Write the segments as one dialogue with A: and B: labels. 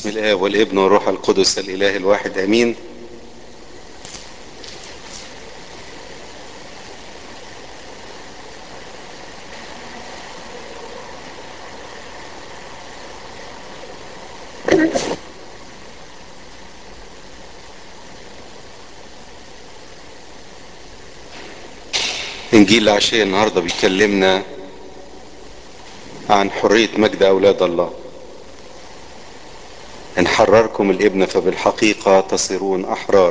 A: باسم الآب والابن والروح القدس الإله الواحد أمين إنجيل العشية النهاردة بيكلمنا عن حرية مجد أولاد الله إن حرركم الابن فبالحقيقة تصيرون أحرار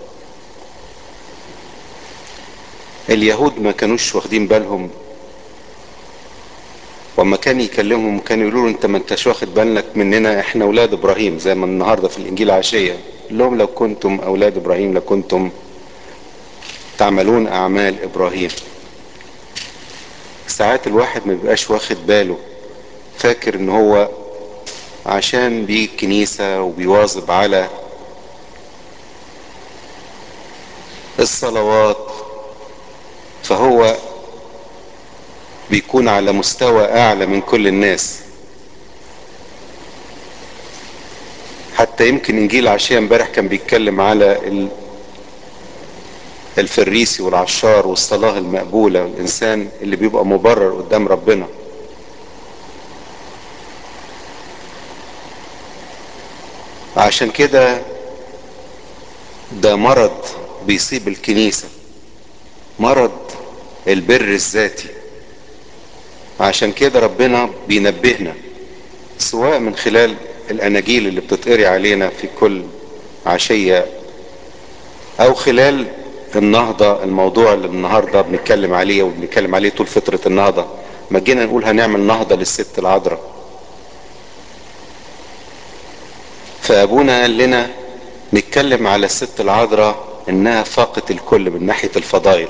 A: اليهود ما كانوش واخدين بالهم وما كان يكلمهم كانوا يقولوا له انت ما انتش واخد بالك مننا احنا اولاد ابراهيم زي ما النهارده في الانجيل عشيه لهم لو كنتم اولاد ابراهيم لكنتم تعملون اعمال ابراهيم ساعات الواحد ما بيبقاش واخد باله فاكر ان هو عشان بيجي الكنيسة وبيواظب على الصلوات فهو بيكون على مستوى اعلى من كل الناس حتى يمكن انجيل عشية امبارح كان بيتكلم على الفريسي والعشار والصلاة المقبولة والإنسان اللي بيبقى مبرر قدام ربنا عشان كده ده مرض بيصيب الكنيسة مرض البر الذاتي عشان كده ربنا بينبهنا سواء من خلال الأناجيل اللي بتتقري علينا في كل عشية أو خلال النهضة الموضوع اللي النهاردة بنتكلم عليه وبنتكلم عليه طول فترة النهضة ما جينا نقول هنعمل نهضة للست العذراء فأبونا قال لنا نتكلم على الست العذراء إنها فاقت الكل من ناحية الفضائل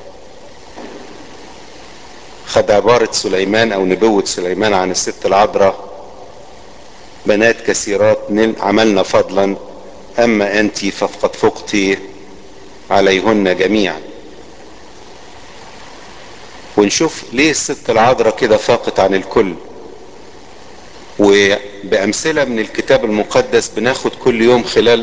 A: خد عبارة سليمان أو نبوة سليمان عن الست العذراء بنات كثيرات عملنا فضلا أما أنت فقد فقتي عليهن جميعا ونشوف ليه الست العذراء كده فاقت عن الكل وبأمثلة من الكتاب المقدس بناخد كل يوم خلال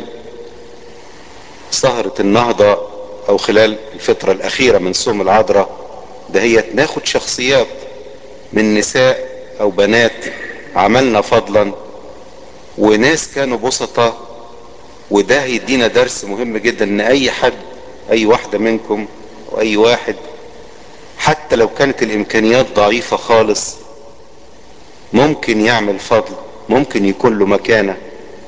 A: سهرة النهضة أو خلال الفترة الأخيرة من صوم العذراء دهيت ناخد شخصيات من نساء أو بنات عملنا فضلا وناس كانوا بسطة وده هيدينا درس مهم جدا ان اي حد اي واحدة منكم واي واحد حتى لو كانت الامكانيات ضعيفة خالص ممكن يعمل فضل ممكن يكون له مكانة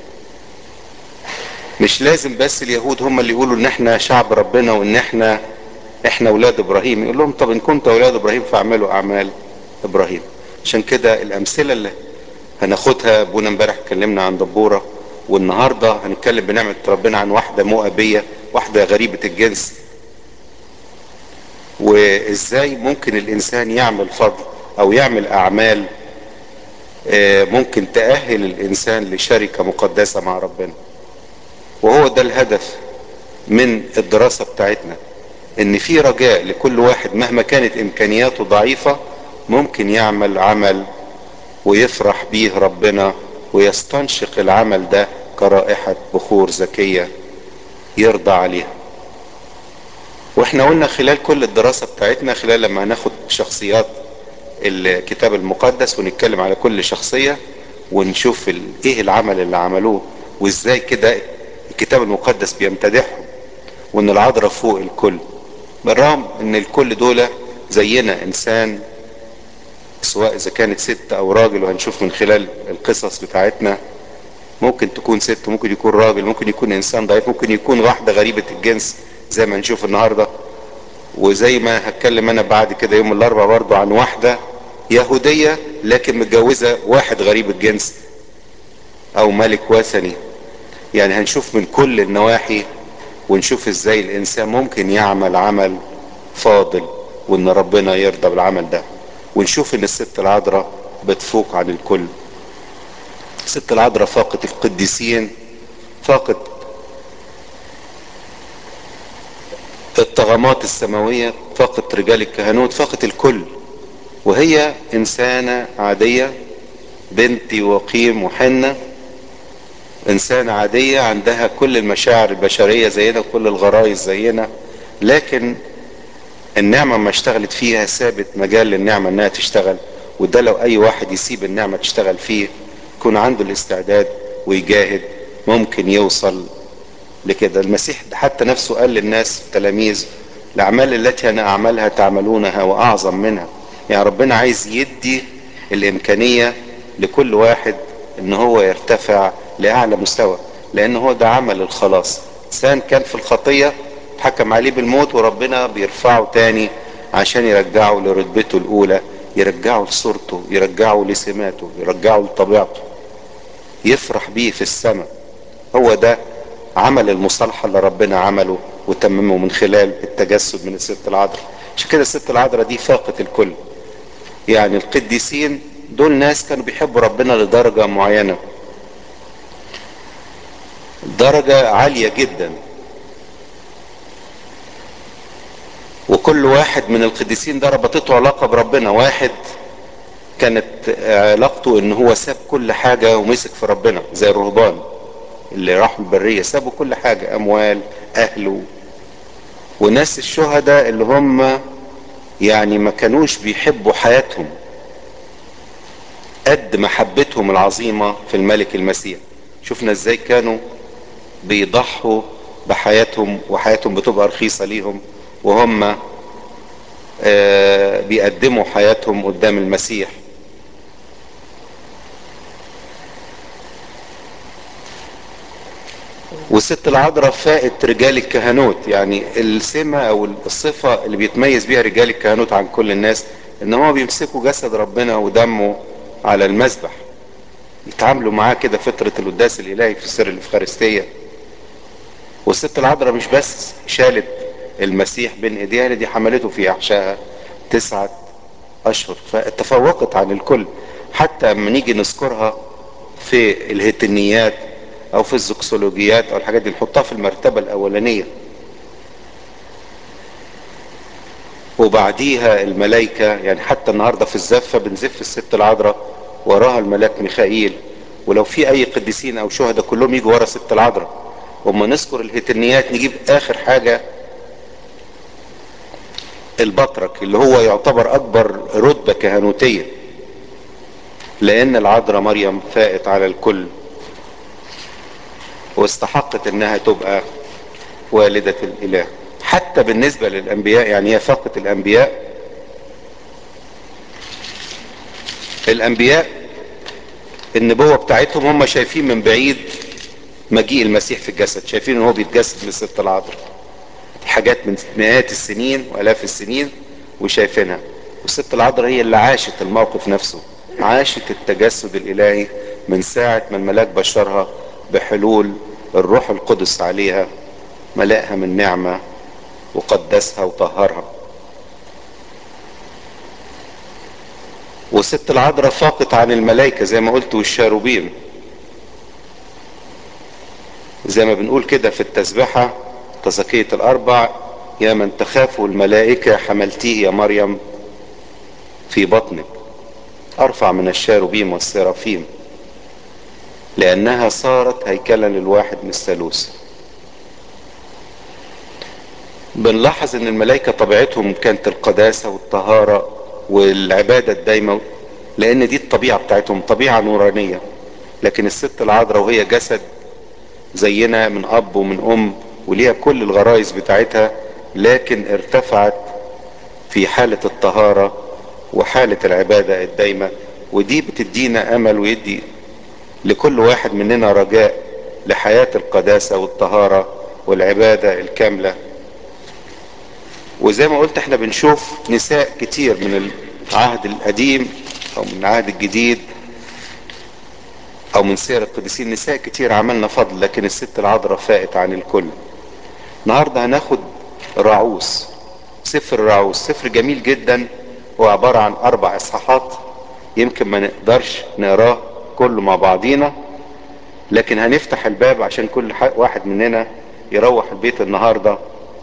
A: مش لازم بس اليهود هم اللي يقولوا ان احنا شعب ربنا وان احنا احنا اولاد ابراهيم يقول لهم طب ان كنتوا اولاد ابراهيم فاعملوا اعمال ابراهيم عشان كده الامثلة اللي هناخدها ابونا امبارح اتكلمنا عن دبورة والنهاردة هنتكلم بنعمة ربنا عن واحدة مؤبية واحدة غريبة الجنس وازاي ممكن الانسان يعمل فضل او يعمل اعمال ممكن تأهل الانسان لشركة مقدسة مع ربنا وهو ده الهدف من الدراسة بتاعتنا ان في رجاء لكل واحد مهما كانت امكانياته ضعيفة ممكن يعمل عمل ويفرح بيه ربنا ويستنشق العمل ده كرائحة بخور زكية يرضى عليها واحنا قلنا خلال كل الدراسة بتاعتنا خلال لما هناخد شخصيات الكتاب المقدس ونتكلم على كل شخصية ونشوف ايه العمل اللي عملوه وازاي كده الكتاب المقدس بيمتدحهم وان العذراء فوق الكل بالرغم ان الكل دول زينا انسان سواء اذا كانت ست او راجل وهنشوف من خلال القصص بتاعتنا ممكن تكون ست ممكن يكون راجل ممكن يكون انسان ضعيف ممكن يكون واحدة غريبة الجنس زي ما نشوف النهاردة وزي ما هتكلم انا بعد كده يوم الاربعاء برضو عن واحدة يهودية لكن متجوزة واحد غريب الجنس او ملك وثني يعني هنشوف من كل النواحي ونشوف ازاي الانسان ممكن يعمل عمل فاضل وان ربنا يرضى بالعمل ده ونشوف ان الست العذراء بتفوق عن الكل الست العذراء فاقت القديسين فاقت الطغمات السماوية فاقت رجال الكهنوت فاقت الكل وهي انسانة عادية بنت وقيم وحنة انسانة عادية عندها كل المشاعر البشرية زينا وكل الغرائز زينا لكن النعمة ما اشتغلت فيها سابت مجال للنعمة انها تشتغل وده لو اي واحد يسيب النعمة تشتغل فيه يكون عنده الاستعداد ويجاهد ممكن يوصل لكده المسيح حتى نفسه قال للناس التلاميذ الاعمال التي انا اعملها تعملونها واعظم منها يعني ربنا عايز يدي الامكانية لكل واحد ان هو يرتفع لاعلى مستوى لان هو ده عمل الخلاص انسان كان في الخطية حكم عليه بالموت وربنا بيرفعه تاني عشان يرجعه لرتبته الاولى يرجعه لصورته يرجعه لسماته يرجعه لطبيعته يفرح بيه في السماء هو ده عمل المصالحة اللي ربنا عمله وتممه من خلال التجسد من الست العذراء عشان كده الست العذراء دي فاقت الكل يعني القديسين دول ناس كانوا بيحبوا ربنا لدرجة معينة درجة عالية جدا وكل واحد من القديسين ده ربطته علاقة بربنا واحد كانت علاقته ان هو ساب كل حاجة ومسك في ربنا زي الرهبان اللي راحوا البرية سابوا كل حاجة اموال اهله وناس الشهداء اللي هم يعني ما كانوش بيحبوا حياتهم قد محبتهم العظيمة في الملك المسيح شفنا ازاي كانوا بيضحوا بحياتهم وحياتهم بتبقى رخيصة ليهم وهم آه بيقدموا حياتهم قدام المسيح والست العذراء فائت رجال الكهنوت يعني السمة او الصفة اللي بيتميز بيها رجال الكهنوت عن كل الناس ان هم بيمسكوا جسد ربنا ودمه على المذبح يتعاملوا معاه كده فترة القداس الالهي في سر الافخارستية والست العذراء مش بس شالت المسيح بين ايديها دي حملته في احشائها تسعة اشهر فتفوقت عن الكل حتى اما نيجي نذكرها في الهتنيات او في الزوكسولوجيات او الحاجات دي نحطها في المرتبة الاولانية وبعديها الملائكة يعني حتى النهاردة في الزفة بنزف الست العذراء وراها الملاك ميخائيل ولو في اي قديسين او شهداء كلهم يجوا ورا ست العذراء وما نذكر الهتنيات نجيب اخر حاجة البطرك اللي هو يعتبر اكبر رتبة كهنوتية لان العذراء مريم فائت على الكل واستحقت انها تبقى والدة الاله حتى بالنسبة للانبياء يعني هي فاقت الانبياء الانبياء النبوة بتاعتهم هم شايفين من بعيد مجيء المسيح في الجسد شايفين ان هو بيتجسد من الست العذراء حاجات من مئات السنين والاف السنين وشايفينها والست العذراء هي اللي عاشت الموقف نفسه عاشت التجسد الالهي من ساعة ما الملاك بشرها بحلول الروح القدس عليها ملأها من نعمة وقدسها وطهرها والست العذراء فاقت عن الملائكة زي ما قلت والشاروبيم زي ما بنقول كده في التسبحة تزكية الأربع يا من تخاف الملائكة حملتيه يا مريم في بطنك أرفع من الشاروبيم والسرافيم لأنها صارت هيكلا للواحد من الثالوث بنلاحظ ان الملائكة طبيعتهم كانت القداسة والطهارة والعبادة الدايمة لان دي الطبيعة بتاعتهم طبيعة نورانية لكن الست العذراء وهي جسد زينا من اب ومن ام وليها كل الغرائز بتاعتها لكن ارتفعت في حالة الطهارة وحالة العبادة الدايمة ودي بتدينا امل ويدي لكل واحد مننا رجاء لحياة القداسة والطهارة والعبادة الكاملة وزي ما قلت احنا بنشوف نساء كتير من العهد القديم او من العهد الجديد او من سير القديسين نساء كتير عملنا فضل لكن الست العذراء فائت عن الكل النهاردة هناخد راعوس سفر راعوس سفر جميل جدا هو عبارة عن اربع اصحاحات يمكن ما نقدرش نقراه كله مع بعضينا لكن هنفتح الباب عشان كل واحد مننا يروح البيت النهاردة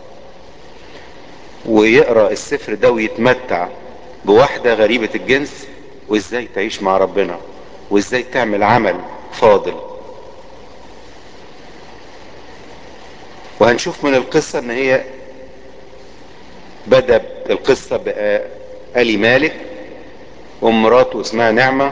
A: ويقرأ السفر ده ويتمتع بواحدة غريبة الجنس وازاي تعيش مع ربنا وازاي تعمل عمل فاضل وهنشوف من القصة ان هي بدأ القصة بآلي مالك ومراته اسمها نعمة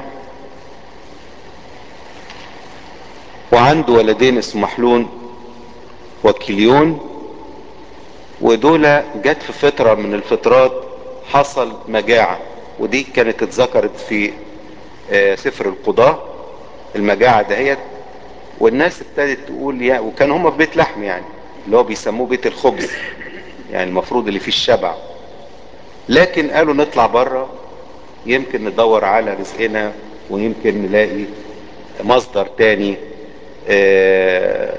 A: وعنده ولدين اسمه محلون وكليون ودول جت في فترة من الفترات حصل مجاعة ودي كانت اتذكرت في سفر القضاء المجاعة دهيت والناس ابتدت تقول يا وكان هم في بيت لحم يعني اللي هو بيسموه بيت الخبز يعني المفروض اللي فيه الشبع لكن قالوا نطلع بره يمكن ندور على رزقنا ويمكن نلاقي مصدر تاني آه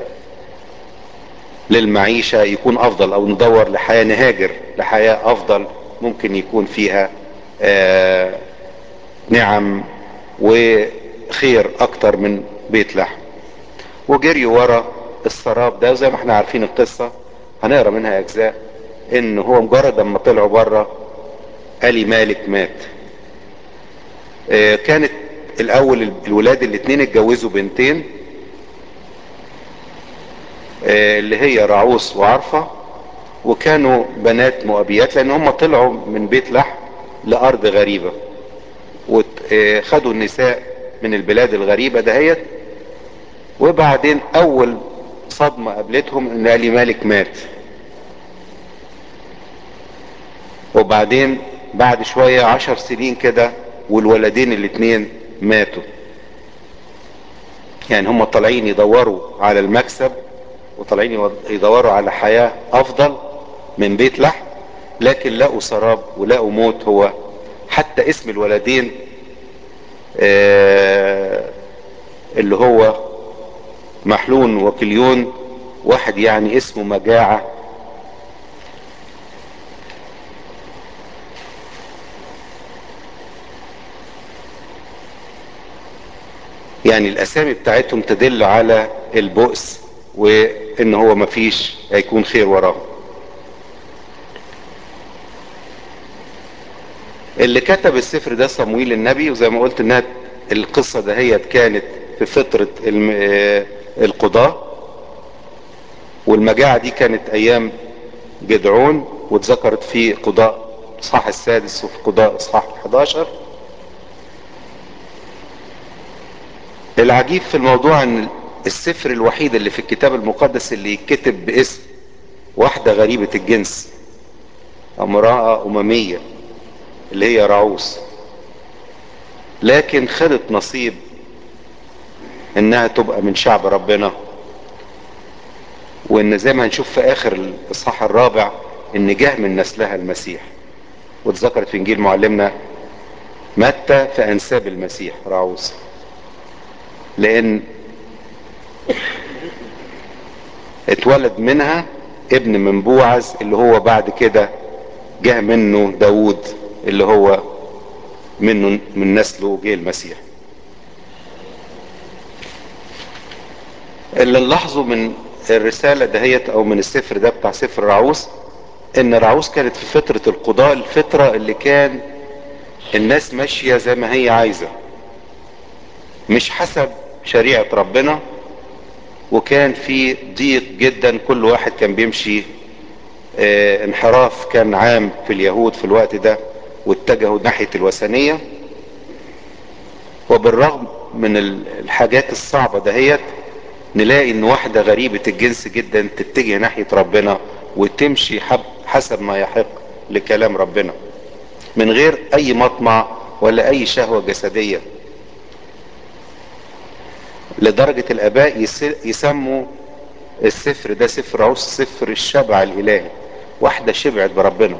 A: للمعيشة يكون افضل او ندور لحياة نهاجر لحياة افضل ممكن يكون فيها آه نعم وخير اكتر من بيت لحم وجريوا ورا السراب ده زي ما احنا عارفين القصة هنقرا منها اجزاء ان هو مجرد اما طلعوا بره الي مالك مات آه كانت الاول الولاد الاتنين اتجوزوا بنتين آه اللي هي رعوس وعرفة وكانوا بنات مؤبيات لان هم طلعوا من بيت لحم لارض غريبة وخدوا النساء من البلاد الغريبة دهيت وبعدين اول صدمة قابلتهم ان الي مالك مات وبعدين بعد شوية عشر سنين كده والولدين الاتنين ماتوا يعني هم طالعين يدوروا على المكسب وطالعين يدوروا على حياة افضل من بيت لحم لكن لقوا سراب ولقوا موت هو حتى اسم الولدين آه اللي هو محلون وكليون واحد يعني اسمه مجاعة يعني الاسامي بتاعتهم تدل على البؤس وان هو مفيش هيكون خير وراه اللي كتب السفر ده صمويل النبي وزي ما قلت انها القصة دهيت كانت في فترة القضاء والمجاعة دي كانت ايام جدعون واتذكرت في قضاء اصحاح السادس وفي قضاء اصحاح 11 العجيب في الموضوع ان السفر الوحيد اللي في الكتاب المقدس اللي يتكتب باسم واحدة غريبة الجنس امرأة اممية اللي هي رعوس لكن خدت نصيب انها تبقى من شعب ربنا وان زي ما هنشوف في اخر الاصحاح الرابع ان جه من نسلها المسيح واتذكرت في انجيل معلمنا متى في انساب المسيح رعوس لان اتولد منها ابن من بوعز اللي هو بعد كده جه منه داود اللي هو منه من نسله جه المسيح اللي نلاحظه من الرسالة دهيت او من السفر ده بتاع سفر رعوس ان رعوس كانت في فترة القضاء الفترة اللي كان الناس ماشية زي ما هي عايزة مش حسب شريعة ربنا وكان في ضيق جدا كل واحد كان بيمشي اه انحراف كان عام في اليهود في الوقت ده واتجهوا ناحية الوثنية وبالرغم من الحاجات الصعبة دهيت نلاقي ان واحدة غريبة الجنس جدا تتجه ناحية ربنا وتمشي حسب ما يحق لكلام ربنا من غير اي مطمع ولا اي شهوة جسدية لدرجة الاباء يسموا السفر ده سفر عوس سفر الشبع الالهي واحدة شبعت بربنا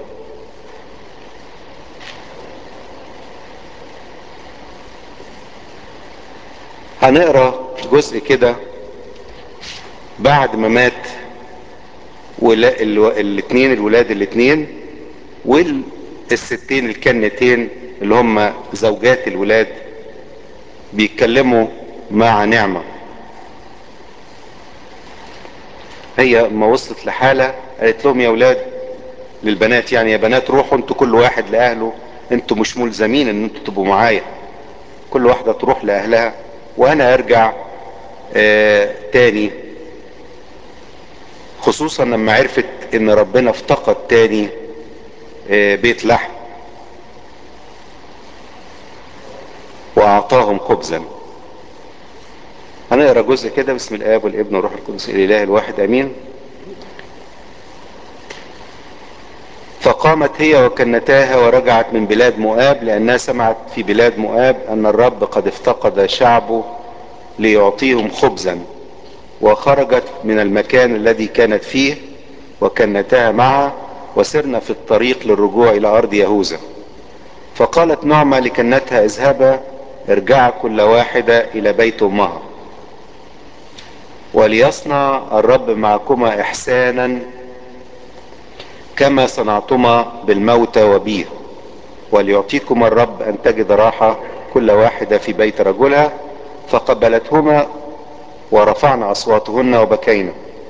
A: هنقرا جزء كده بعد ما مات ولا الاثنين الولاد الاثنين والستين الكنتين اللي هم زوجات الولاد بيتكلموا مع نعمة هي ما وصلت لحالة قالت لهم يا ولاد للبنات يعني يا بنات روحوا انتوا كل واحد لأهله انتوا مش ملزمين ان انتوا تبقوا معايا كل واحدة تروح لأهلها وانا ارجع آه تاني خصوصا لما عرفت ان ربنا افتقد تاني بيت لحم واعطاهم خبزا هنقرا جزء كده بسم الاب والابن والروح القدس الاله الواحد امين فقامت هي وكنتاها ورجعت من بلاد مؤاب لانها سمعت في بلاد مؤاب ان الرب قد افتقد شعبه ليعطيهم خبزا وخرجت من المكان الذي كانت فيه وكنتاها معها وسرنا في الطريق للرجوع الى ارض يهوذا فقالت نعمة لكنتها اذهبا ارجعا كل واحدة الى بيت امها وليصنع الرب معكما احسانا كما صنعتما بالموتى وبيه وليعطيكما الرب ان تجد راحة كل واحدة في بيت رجلها فقبلتهما ورفعن اصواتهن وبكينا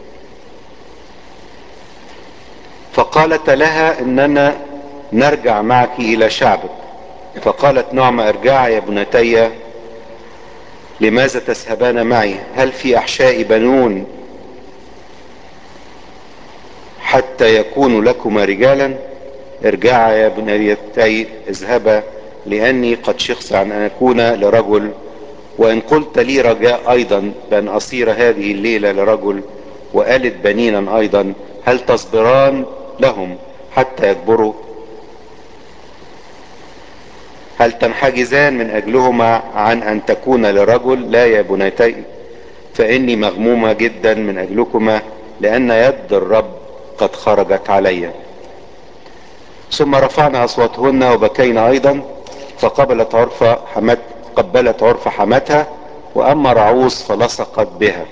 A: فقالت لها اننا نرجع معك الى شعبك فقالت نعمة ارجعا يا ابنتي لماذا تذهبان معي هل في احشاء بنون حتى يكونوا لكما رجالا ارجعا يا بنيتي اذهبا لاني قد شخص عن ان اكون لرجل وان قلت لي رجاء ايضا بان اصير هذه الليلة لرجل وآلت بنينا ايضا هل تصبران لهم حتى يكبروا هل تنحجزان من اجلهما عن ان تكون لرجل لا يا بنيتي فاني مغمومة جدا من اجلكما لان يد الرب قد خرجت علي ثم رفعنا اصواتهن وبكينا ايضا فقبلت عرفة حمت قبلت عرف حمتها واما رعوس فلصقت بها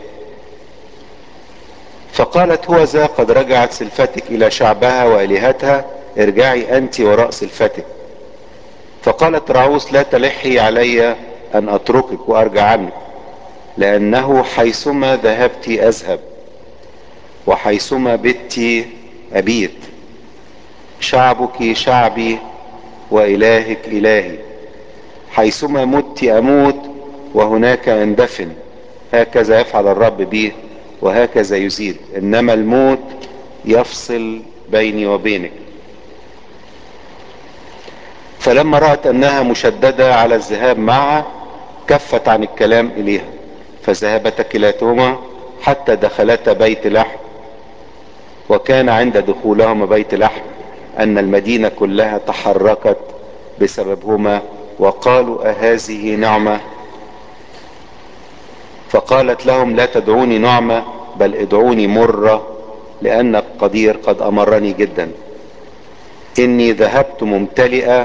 A: فقالت هو ذا قد رجعت سلفتك الى شعبها والهتها ارجعي انت وراء سلفتك فقالت رعوس لا تلحي علي ان اتركك وارجع عنك لانه حيثما ذهبت اذهب وحيثما بت ابيت شعبك شعبي والهك الهي حيثما مت اموت وهناك اندفن هكذا يفعل الرب بي وهكذا يزيد انما الموت يفصل بيني وبينك فلما رأت انها مشددة على الذهاب معها كفت عن الكلام اليها فذهبتا كلاتهما حتى دخلتا بيت لحم وكان عند دخولهما بيت لحم ان المدينة كلها تحركت بسببهما وقالوا اهذه نعمة فقالت لهم لا تدعوني نعمة بل ادعوني مرة لان القدير قد امرني جدا اني ذهبت ممتلئة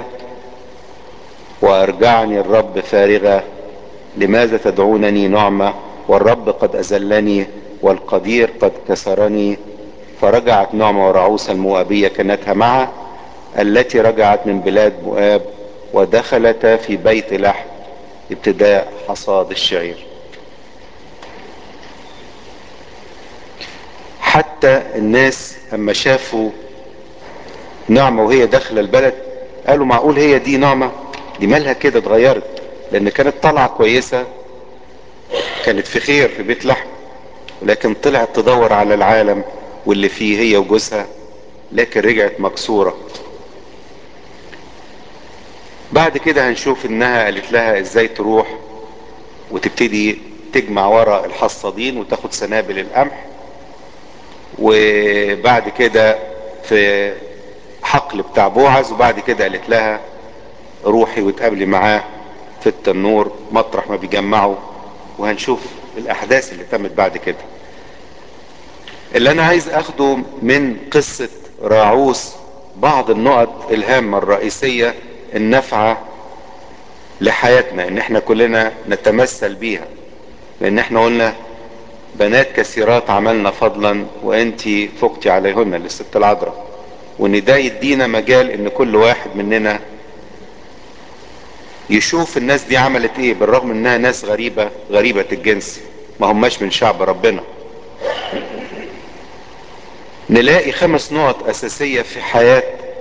A: وارجعني الرب فارغة لماذا تدعونني نعمة والرب قد اذلني والقدير قد كسرني فرجعت نعمة ورعوس المؤابية كانتها معها التي رجعت من بلاد مؤاب ودخلتا في بيت لحم ابتداء حصاد الشعير حتى الناس اما شافوا نعمة وهي داخلة البلد قالوا معقول هي دي نعمة دي مالها كده اتغيرت لان كانت طالعة كويسة كانت في خير في بيت لحم ولكن طلعت تدور على العالم واللي فيه هي وجوزها لكن رجعت مكسورة بعد كده هنشوف انها قالت لها ازاي تروح وتبتدي تجمع ورا الحصادين وتاخد سنابل القمح وبعد كده في حقل بتاع بوعز وبعد كده قالت لها روحي وتقابلي معاه في التنور مطرح ما بيجمعوا وهنشوف الاحداث اللي تمت بعد كده اللي انا عايز اخده من قصة راعوس بعض النقط الهامة الرئيسية النافعة لحياتنا ان احنا كلنا نتمثل بيها لان احنا قلنا بنات كثيرات عملنا فضلا وانت فقتي عليهن للست العذراء وان ده يدينا مجال ان كل واحد مننا يشوف الناس دي عملت ايه بالرغم انها ناس غريبة غريبة الجنس ما هماش من شعب ربنا نلاقي خمس نقط اساسية في حياة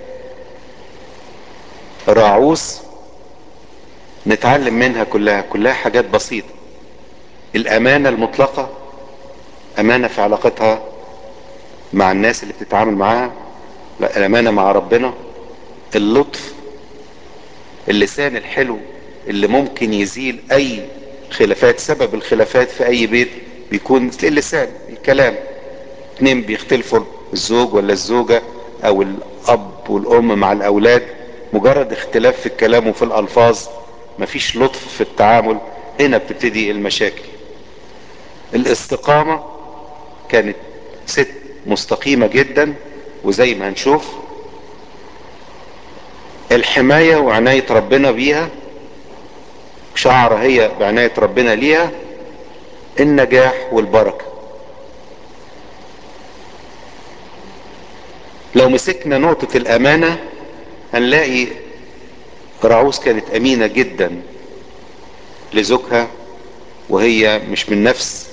A: راعوس نتعلم منها كلها كلها حاجات بسيطة الامانة المطلقة امانة في علاقتها مع الناس اللي بتتعامل معاها لا الامانة مع ربنا اللطف اللسان الحلو اللي ممكن يزيل اي خلافات سبب الخلافات في اي بيت بيكون اللسان الكلام اتنين بيختلفوا الزوج ولا الزوجة او الاب والام مع الاولاد مجرد اختلاف في الكلام وفي الالفاظ مفيش لطف في التعامل هنا بتبتدي المشاكل الاستقامة كانت ست مستقيمة جدا وزي ما هنشوف الحماية وعناية ربنا بيها شعر هي بعناية ربنا ليها النجاح والبركة لو مسكنا نقطة الامانة هنلاقي رعوز كانت امينة جدا لزوجها وهي مش من نفس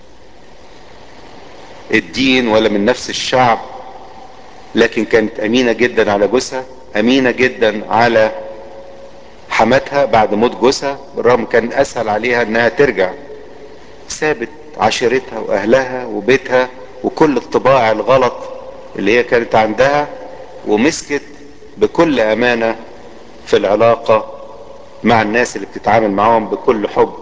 A: الدين ولا من نفس الشعب لكن كانت امينة جدا على جوزها امينة جدا على حماتها بعد موت جوزها بالرغم كان اسهل عليها انها ترجع سابت عشيرتها واهلها وبيتها وكل الطباع الغلط اللي هي كانت عندها ومسكت بكل امانة في العلاقة مع الناس اللي بتتعامل معاهم بكل حب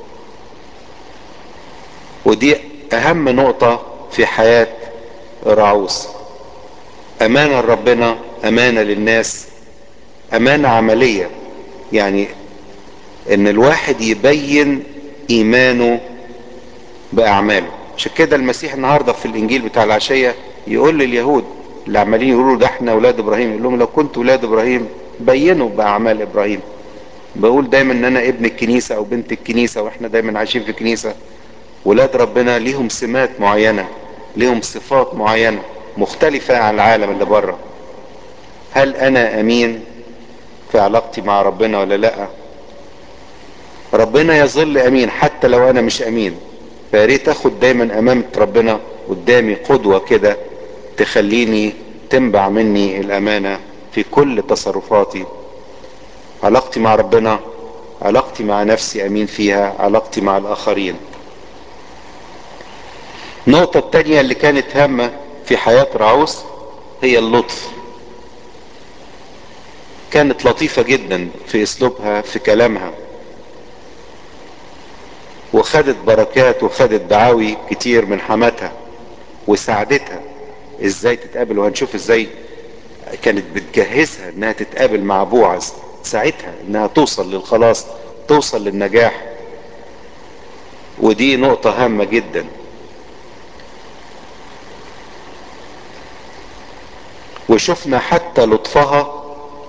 A: ودي اهم نقطة في حياة راعوس امانة لربنا امانة للناس امانة عملية يعني ان الواحد يبين ايمانه باعماله عشان كده المسيح النهاردة في الانجيل بتاع العشية يقول لليهود اللي عمالين يقولوا ده احنا اولاد ابراهيم يقول لهم لو كنت اولاد ابراهيم بينوا باعمال ابراهيم بقول دايما ان انا ابن الكنيسة او بنت الكنيسة واحنا دايما عايشين في الكنيسة ولاد ربنا ليهم سمات معينة ليهم صفات معينة مختلفة عن العالم اللي بره هل انا امين في علاقتي مع ربنا ولا لا ربنا يظل امين حتى لو انا مش امين فياريت اخد دايما امامة ربنا قدامي قدوة كده تخليني تنبع مني الامانة في كل تصرفاتي علاقتي مع ربنا علاقتي مع نفسي امين فيها علاقتي مع الاخرين النقطة التانية اللي كانت هامة في حياة راعوس هي اللطف كانت لطيفة جدا في اسلوبها في كلامها وخدت بركات وخدت دعاوي كتير من حماتها وساعدتها ازاي تتقابل وهنشوف ازاي كانت بتجهزها انها تتقابل مع بوعز ساعتها انها توصل للخلاص توصل للنجاح ودي نقطة هامة جدا وشفنا حتى لطفها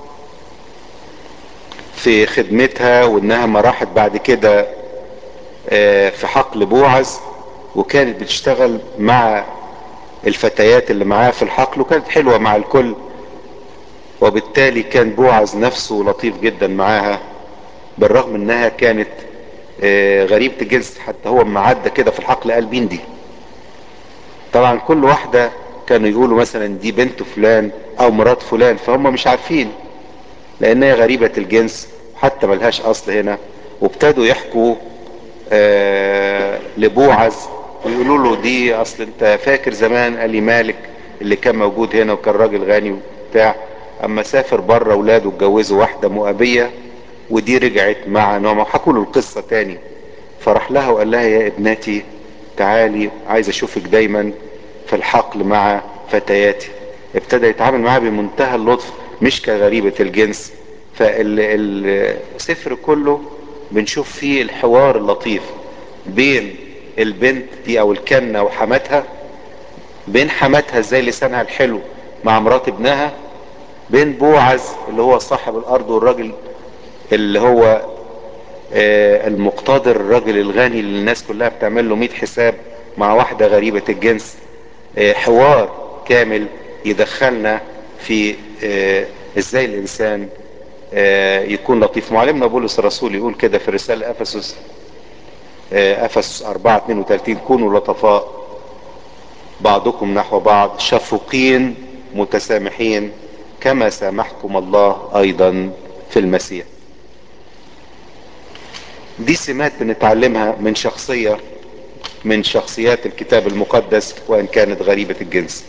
A: في خدمتها وانها ما راحت بعد كده في حقل بوعز وكانت بتشتغل مع الفتيات اللي معاها في الحقل وكانت حلوة مع الكل وبالتالي كان بوعز نفسه لطيف جدا معاها بالرغم انها كانت غريبة الجنس حتى هو ما عدى كده في الحقل قال مين دي طبعا كل واحدة كانوا يقولوا مثلا دي بنت فلان او مرات فلان فهم مش عارفين لانها غريبة الجنس حتى ملهاش اصل هنا وابتدوا يحكوا آه لبوعز ويقولوا له دي اصل انت فاكر زمان قال لي مالك اللي كان موجود هنا وكان راجل غني وبتاع اما سافر بره اولاده اتجوزوا واحده مؤبيه ودي رجعت مع نوم وحكوا له القصه تاني فراح لها وقال لها يا ابنتي تعالي عايز اشوفك دايما في الحقل مع فتياتي ابتدى يتعامل معاها بمنتهى اللطف مش كغريبة الجنس فالسفر كله بنشوف فيه الحوار اللطيف بين البنت دي او الكنة وحماتها بين حماتها ازاي لسانها الحلو مع مرات ابنها بين بوعز اللي هو صاحب الارض والراجل اللي هو آه المقتدر الراجل الغني اللي الناس كلها بتعمل له 100 حساب مع واحدة غريبة الجنس آه حوار كامل يدخلنا في آه ازاي الانسان يكون لطيف معلمنا بولس الرسول يقول كده في رسالة افسس افسس 4 32 كونوا لطفاء بعضكم نحو بعض شفوقين متسامحين كما سامحكم الله ايضا في المسيح دي سمات بنتعلمها من شخصية من شخصيات الكتاب المقدس وان كانت غريبة الجنس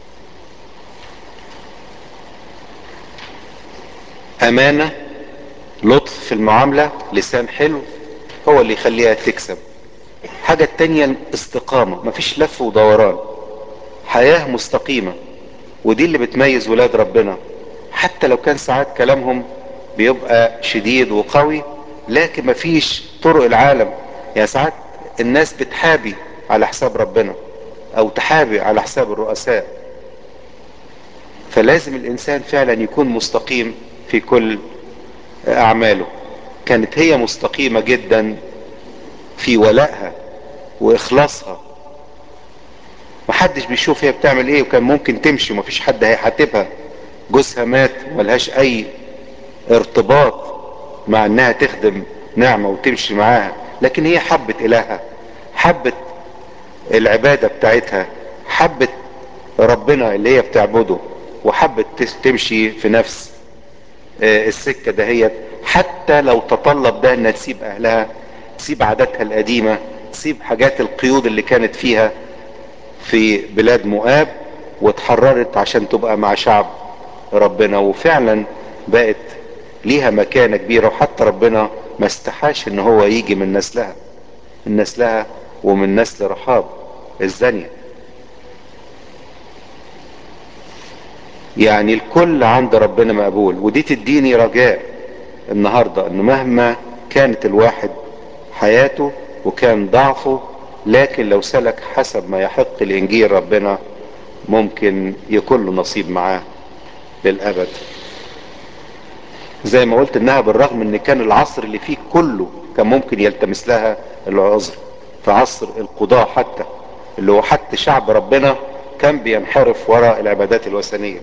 A: امانة لطف في المعاملة لسان حلو هو اللي يخليها تكسب حاجة التانية استقامة مفيش لف ودوران حياة مستقيمة ودي اللي بتميز ولاد ربنا حتى لو كان ساعات كلامهم بيبقى شديد وقوي لكن مفيش طرق العالم يعني ساعات الناس بتحابي على حساب ربنا او تحابي على حساب الرؤساء فلازم الانسان فعلا يكون مستقيم في كل اعماله كانت هي مستقيمة جدا في ولائها واخلاصها محدش بيشوف هي بتعمل ايه وكان ممكن تمشي ومفيش حد هيحاسبها جوزها مات ملهاش اي ارتباط مع انها تخدم نعمة وتمشي معاها لكن هي حبت الهها حبت العبادة بتاعتها حبت ربنا اللي هي بتعبده وحبت تمشي في نفس السكة دهيت حتى لو تطلب ده انها تسيب اهلها تسيب عاداتها القديمة تسيب حاجات القيود اللي كانت فيها في بلاد مؤاب واتحررت عشان تبقى مع شعب ربنا وفعلا بقت ليها مكانة كبيرة وحتى ربنا ما استحاش ان هو يجي من نسلها من نسلها ومن نسل رحاب الزانية يعني الكل عند ربنا مقبول ودي تديني رجاء النهاردة انه مهما كانت الواحد حياته وكان ضعفه لكن لو سلك حسب ما يحق لانجيل ربنا ممكن يكون له نصيب معاه للابد زي ما قلت انها بالرغم ان كان العصر اللي فيه كله كان ممكن يلتمس لها العذر في عصر القضاء حتى اللي هو حتى شعب ربنا كان بينحرف وراء العبادات الوثنية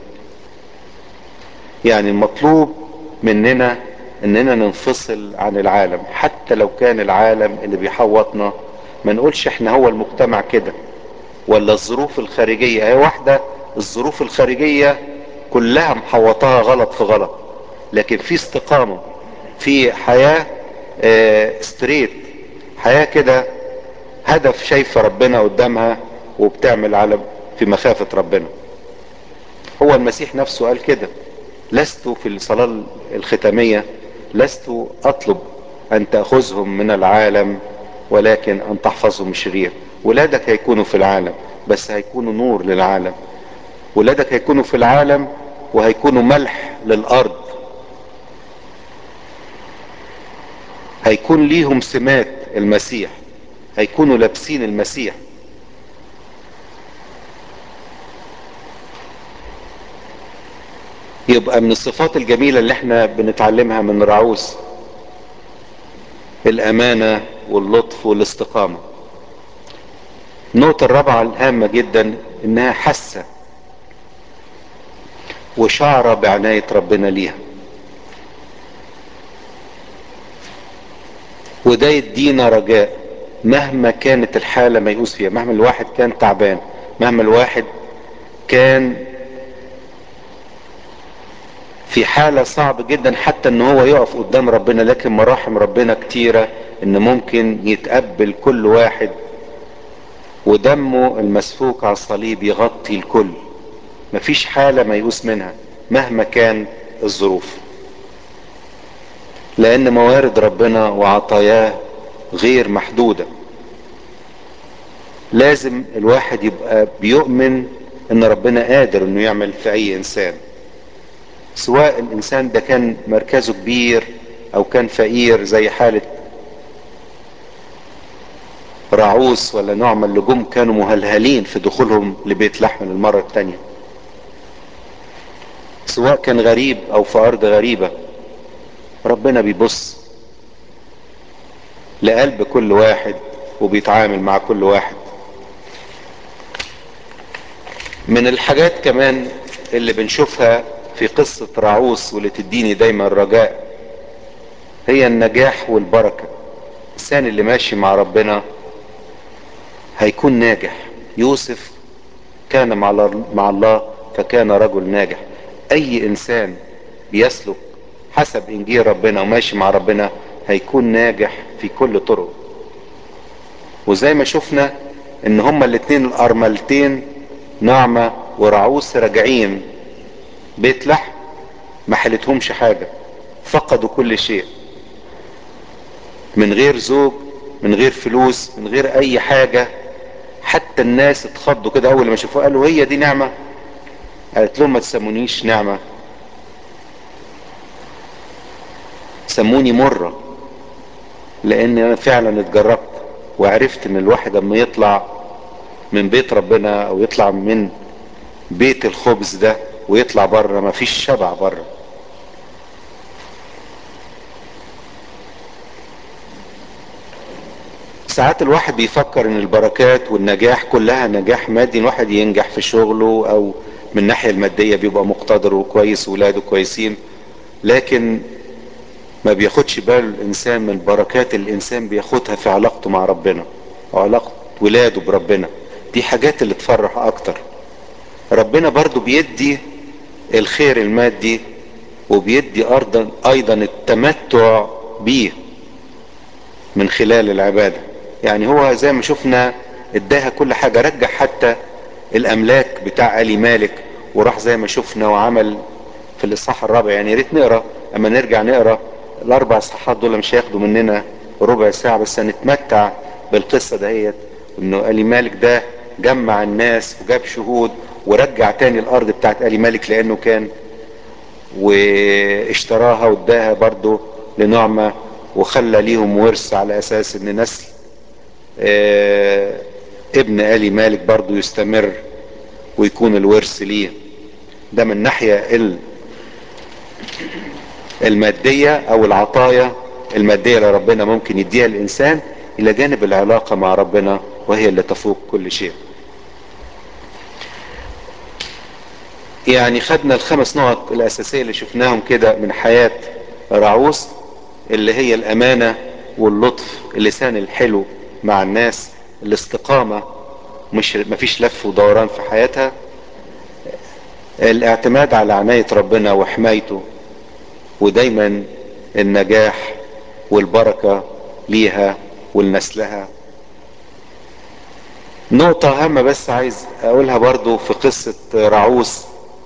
A: يعني المطلوب مننا اننا ننفصل عن العالم حتى لو كان العالم اللي بيحوطنا ما نقولش احنا هو المجتمع كده ولا الظروف الخارجية هي واحدة الظروف الخارجية كلها محوطاها غلط في غلط لكن في استقامة في حياة اه ستريت حياة كده هدف شايفة ربنا قدامها وبتعمل على في مخافة ربنا هو المسيح نفسه قال كده لست في الصلاة الختامية لست اطلب ان تأخذهم من العالم ولكن ان تحفظهم الشرير ولادك هيكونوا في العالم بس هيكونوا نور للعالم ولادك هيكونوا في العالم وهيكونوا ملح للارض هيكون ليهم سمات المسيح هيكونوا لابسين المسيح يبقى من الصفات الجميلة اللي احنا بنتعلمها من رعوس الامانة واللطف والاستقامة النقطة الرابعة الهامة جدا انها حاسة وشعرة بعناية ربنا ليها وده يدينا رجاء مهما كانت الحالة ميؤوس فيها مهما الواحد كان تعبان مهما الواحد كان في حالة صعب جدا حتى ان هو يقف قدام ربنا لكن مراحم ربنا كتيرة ان ممكن يتقبل كل واحد ودمه المسفوك على الصليب يغطي الكل مفيش حالة ميؤوس منها مهما كان الظروف لان موارد ربنا وعطاياه غير محدودة لازم الواحد يبقى بيؤمن ان ربنا قادر انه يعمل في اي انسان سواء الانسان ده كان مركزه كبير او كان فقير زي حالة رعوس ولا نعمة اللي جم كانوا مهلهلين في دخولهم لبيت لحم للمرة التانية سواء كان غريب او في ارض غريبة ربنا بيبص لقلب كل واحد وبيتعامل مع كل واحد من الحاجات كمان اللي بنشوفها في قصة رعوس واللي تديني دايما رجاء هي النجاح والبركة الانسان اللي ماشي مع ربنا هيكون ناجح يوسف كان مع مع الله فكان رجل ناجح اي انسان بيسلك حسب انجيل ربنا وماشي مع ربنا هيكون ناجح في كل طرق وزي ما شفنا ان هما الاتنين الارملتين نعمة ورعوس راجعين بيت لحم ما حلتهمش حاجة فقدوا كل شيء من غير زوج من غير فلوس من غير اي حاجة حتى الناس اتخضوا كده اول ما شافوها قالوا هي دي نعمة قالت لهم ما تسمونيش نعمة سموني مرة لان انا فعلا اتجربت وعرفت ان الواحد اما يطلع من بيت ربنا او يطلع من بيت الخبز ده ويطلع بره مفيش شبع بره ساعات الواحد بيفكر ان البركات والنجاح كلها نجاح مادي الواحد ينجح في شغله او من الناحية المادية بيبقى مقتدر وكويس ولاده كويسين لكن ما بياخدش باله الانسان من البركات اللي الانسان بياخدها في علاقته مع ربنا وعلاقة ولاده بربنا دي حاجات اللي تفرح اكتر ربنا برضو بيدي الخير المادي وبيدي أرضا ايضا التمتع بيه من خلال العبادة يعني هو زي ما شفنا اداها كل حاجة رجع حتى الاملاك بتاع الي مالك وراح زي ما شفنا وعمل في الاصحاح الرابع يعني يا ريت نقرا اما نرجع نقرا الاربع اصحاحات دول مش هياخدوا مننا ربع ساعة بس هنتمتع بالقصة دهيت انه الي مالك ده جمع الناس وجاب شهود ورجع تاني الارض بتاعت الي مالك لانه كان واشتراها واداها برضو لنعمة وخلى ليهم ورث على اساس ان نسل اه ابن الي مالك برضو يستمر ويكون الورث ليه ده من ناحية المادية او العطايا المادية اللي ربنا ممكن يديها الانسان الى جانب العلاقة مع ربنا وهي اللي تفوق كل شيء يعني خدنا الخمس نقط الاساسية اللي شفناهم كده من حياة رعوس اللي هي الامانة واللطف اللسان الحلو مع الناس الاستقامة مش مفيش لف ودوران في حياتها الاعتماد على عناية ربنا وحمايته ودايما النجاح والبركة ليها ولنسلها نقطة هامة بس عايز اقولها برضو في قصة رعوس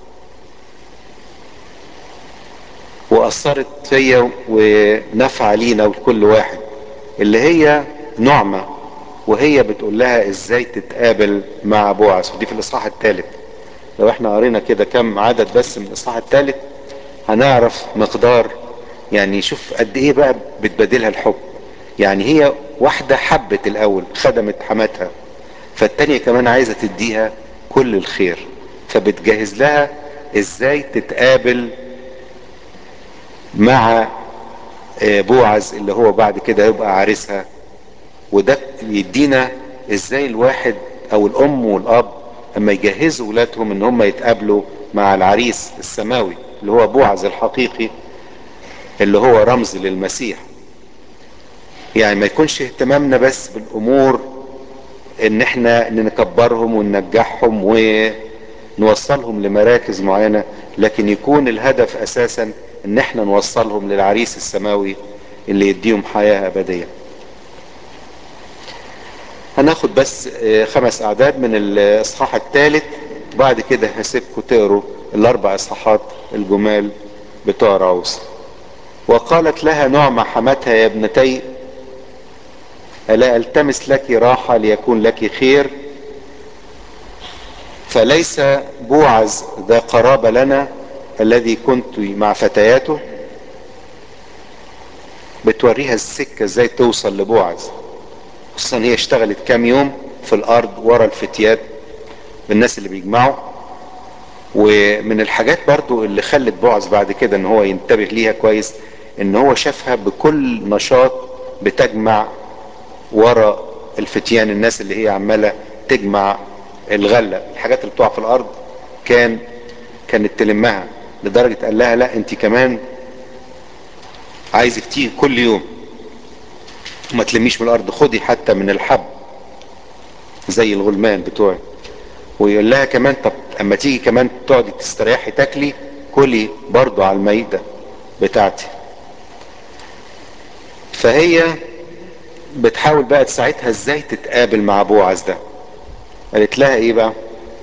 A: واثرت فيا ونفع لينا ولكل واحد اللي هي نعمة وهي بتقول لها ازاي تتقابل مع بوعز ودي في الاصحاح الثالث لو احنا قرينا كده كم عدد بس من الاصحاح الثالث هنعرف مقدار يعني شوف قد ايه بقى بتبادلها الحب يعني هي واحدة حبت الاول خدمت حماتها فالتانية كمان عايزة تديها كل الخير فبتجهز لها ازاي تتقابل مع بوعز اللي هو بعد كده يبقى عريسها وده يدينا ازاي الواحد او الام والاب اما يجهزوا ولادهم ان هم يتقابلوا مع العريس السماوي اللي هو بوعز الحقيقي اللي هو رمز للمسيح يعني ما يكونش اهتمامنا بس بالامور ان احنا نكبرهم وننجحهم ونوصلهم لمراكز معينة لكن يكون الهدف اساسا ان احنا نوصلهم للعريس السماوي اللي يديهم حياة ابدية هناخد بس خمس اعداد من الاصحاح الثالث بعد كده هسيبكم تقروا الاربع اصحاحات الجمال بتوع راوس وقالت لها نعمة حمتها يا ابنتي ألا ألتمس لك راحة ليكون لك خير فليس بوعز ذا قرابة لنا الذي كنت مع فتياته بتوريها السكة ازاي توصل لبوعز خصوصا هي اشتغلت كام يوم في الارض ورا الفتيات بالناس اللي بيجمعوا ومن الحاجات برضو اللي خلت بوعز بعد كده ان هو ينتبه ليها كويس ان هو شافها بكل نشاط بتجمع ورا الفتيان الناس اللي هي عمالة تجمع الغلة الحاجات اللي بتقع في الارض كان كانت تلمها لدرجة قال لها لا انت كمان عايزك تيجي كل يوم ما تلميش من الارض خدي حتى من الحب زي الغلمان بتوعي ويقول لها كمان طب اما تيجي كمان تقعدي تستريحي تاكلي كلي برضو على المائدة بتاعتي فهي بتحاول بقى تساعدها ازاي تتقابل مع بوعز ده قالت لها ايه بقى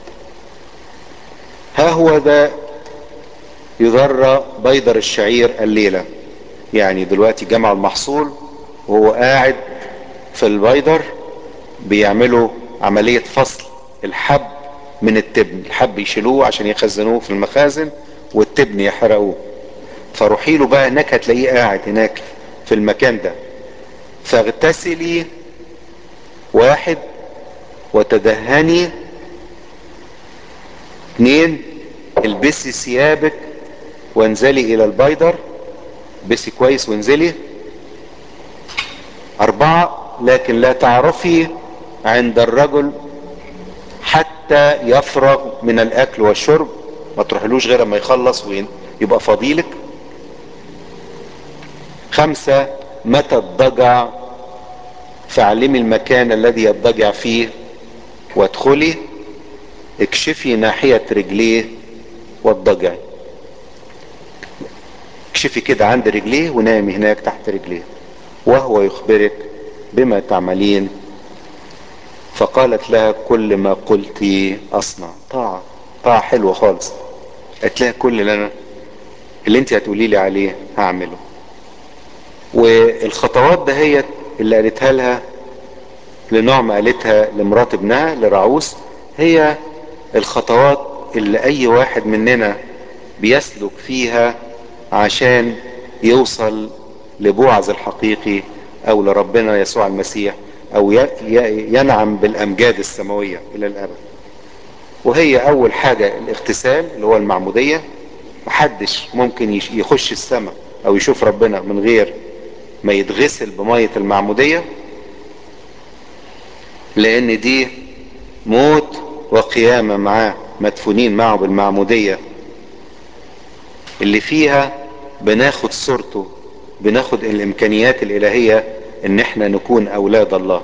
A: ها هو ذا يذر بيضر الشعير الليلة يعني دلوقتي جمع المحصول وهو قاعد في البيضر بيعملوا عملية فصل الحب من التبن الحب يشيلوه عشان يخزنوه في المخازن والتبن يحرقوه فروحي له بقى هناك هتلاقيه قاعد هناك في المكان ده فاغتسلي واحد وتدهني اثنين البسي ثيابك وانزلي الى البيدر بسي كويس وانزلي اربعة لكن لا تعرفي عند الرجل حتى يفرغ من الاكل والشرب ما تروحلوش غير ما يخلص ويبقى فضيلك خمسة متى الضجع فاعلمي المكان الذي يضجع فيه وادخلي اكشفي ناحية رجليه واضجعي اكشفي كده عند رجليه ونامي هناك تحت رجليه وهو يخبرك بما تعملين فقالت لها كل ما قلت اصنع طاعة طاعة حلوة خالص قالت لها كل اللي انا اللي انت هتقولي لي عليه هعمله والخطوات دهيت اللي قالتها لها لنعمة قالتها لمرات ابنها لرعوس هي الخطوات اللي اي واحد مننا بيسلك فيها عشان يوصل لبوعز الحقيقي او لربنا يسوع المسيح او ينعم بالامجاد السماوية الى الابد وهي اول حاجة الاغتسال اللي هو المعمودية محدش ممكن يخش السماء او يشوف ربنا من غير ما يتغسل بمية المعمودية لان دي موت وقيامة معاه مدفونين معه بالمعمودية اللي فيها بناخد صورته بناخد الامكانيات الالهية ان احنا نكون اولاد الله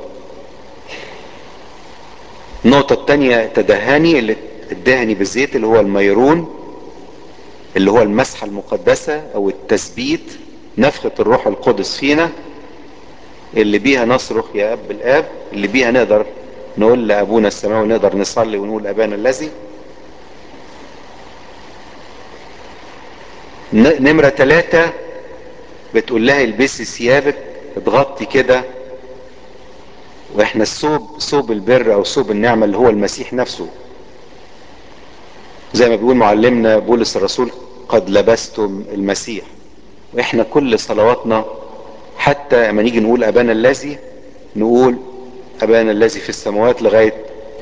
A: النقطة التانية تدهاني اللي الدهني بالزيت اللي هو الميرون اللي هو المسحة المقدسة او التثبيت نفخة الروح القدس فينا اللي بيها نصرخ يا اب الاب اللي بيها نقدر نقول لابونا السماوي نقدر نصلي ونقول ابانا الذي نمرة ثلاثة بتقول لها البسي ثيابك تغطي كده واحنا الثوب ثوب البر او ثوب النعمة اللي هو المسيح نفسه زي ما بيقول معلمنا بولس الرسول قد لبستم المسيح واحنا كل صلواتنا حتى لما نيجي نقول ابانا الذي نقول ابانا الذي في السماوات لغاية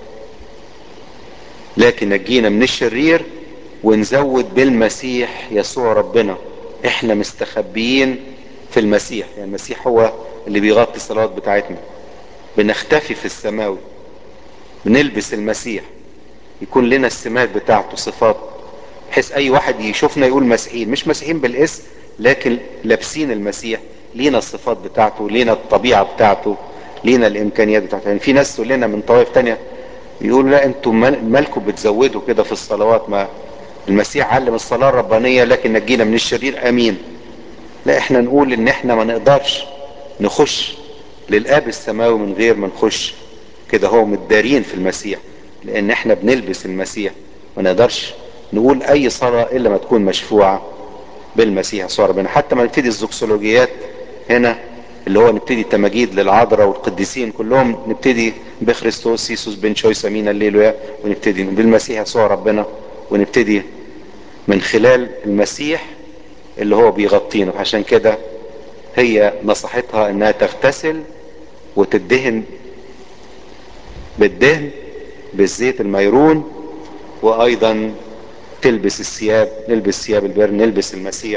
A: لكن نجينا من الشرير ونزود بالمسيح يسوع ربنا احنا مستخبيين في المسيح يعني المسيح هو اللي بيغطي الصلوات بتاعتنا بنختفي في السماوي بنلبس المسيح يكون لنا السمات بتاعته صفات بحيث اي واحد يشوفنا يقول مسيحيين مش مسيحيين بالاسم لكن لابسين المسيح لينا الصفات بتاعته لينا الطبيعة بتاعته لينا الامكانيات بتاعته يعني في ناس تقول لنا من طوائف تانية يقولوا لا انتوا مالكم بتزودوا كده في الصلوات ما المسيح علم الصلاة الربانية لكن نجينا من الشرير امين لا احنا نقول ان احنا ما نقدرش نخش للاب السماوي من غير ما نخش كده هو متدارين في المسيح لان احنا بنلبس المسيح ما نقدرش نقول اي صلاة الا ما تكون مشفوعة بالمسيح يسوع ربنا حتى ما نبتدي الزوكسولوجيات هنا اللي هو نبتدي تماجيد للعذراء والقديسين كلهم نبتدي بخريستوس سيسوس بن شويس امين الليلويا ونبتدي بالمسيح يسوع ربنا ونبتدي من خلال المسيح اللي هو بيغطينا عشان كده هي نصحتها انها تغتسل وتدهن بالدهن بالزيت الميرون وايضا تلبس الثياب نلبس ثياب البر نلبس المسيح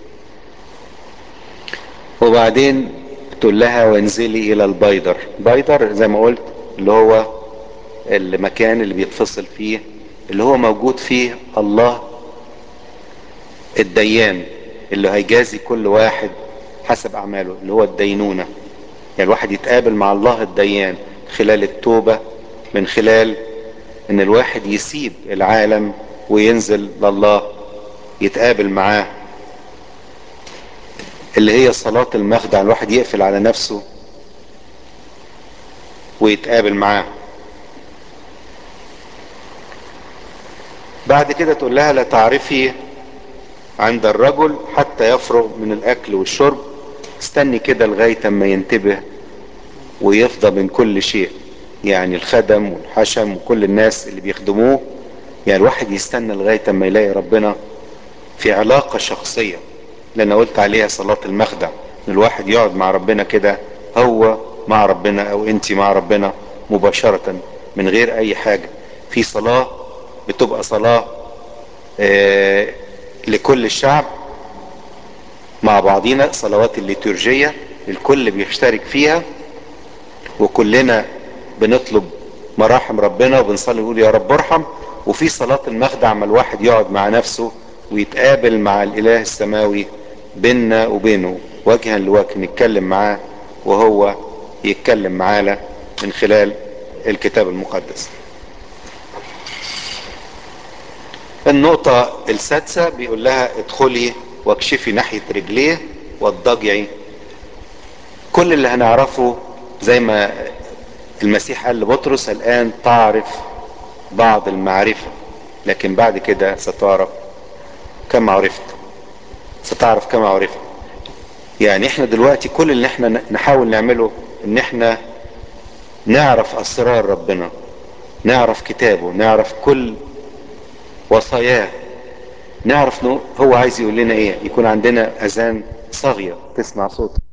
A: وبعدين تقول لها وانزلي الى البيدر بيدر زي ما قلت اللي هو المكان اللي بيتفصل فيه اللي هو موجود فيه الله الديان اللي هيجازي كل واحد حسب اعماله اللي هو الدينونة يعني الواحد يتقابل مع الله الديان خلال التوبة من خلال ان الواحد يسيب العالم وينزل لله يتقابل معاه اللي هي صلاة المخدع الواحد يقفل على نفسه ويتقابل معاه بعد كده تقول لها لا تعرفي عند الرجل حتى يفرغ من الاكل والشرب استني كده لغاية اما ينتبه ويفضى من كل شيء يعني الخدم والحشم وكل الناس اللي بيخدموه يعني الواحد يستنى لغاية اما يلاقي ربنا في علاقة شخصية لان قلت عليها صلاة المخدع ان الواحد يقعد مع ربنا كده هو مع ربنا او انت مع ربنا مباشرة من غير اي حاجة في صلاة بتبقى صلاة آه لكل الشعب مع بعضينا صلوات الليتورجية الكل بيشترك فيها وكلنا بنطلب مراحم ربنا وبنصلي نقول يا رب ارحم وفي صلاة المخدع ما الواحد يقعد مع نفسه ويتقابل مع الاله السماوي بيننا وبينه وجها لوجه نتكلم معاه وهو يتكلم معانا من خلال الكتاب المقدس النقطة السادسة بيقول لها ادخلي واكشفي ناحية رجليه واضطجعي كل اللي هنعرفه زي ما المسيح قال لبطرس الآن تعرف بعض المعرفة لكن بعد كده ستعرف كما عرفت ستعرف كما عرفت يعني احنا دلوقتي كل اللي احنا نحاول نعمله ان احنا نعرف اسرار ربنا نعرف كتابه نعرف كل وصاياه نعرف هو عايز يقول لنا ايه يكون عندنا اذان صاغية تسمع صوته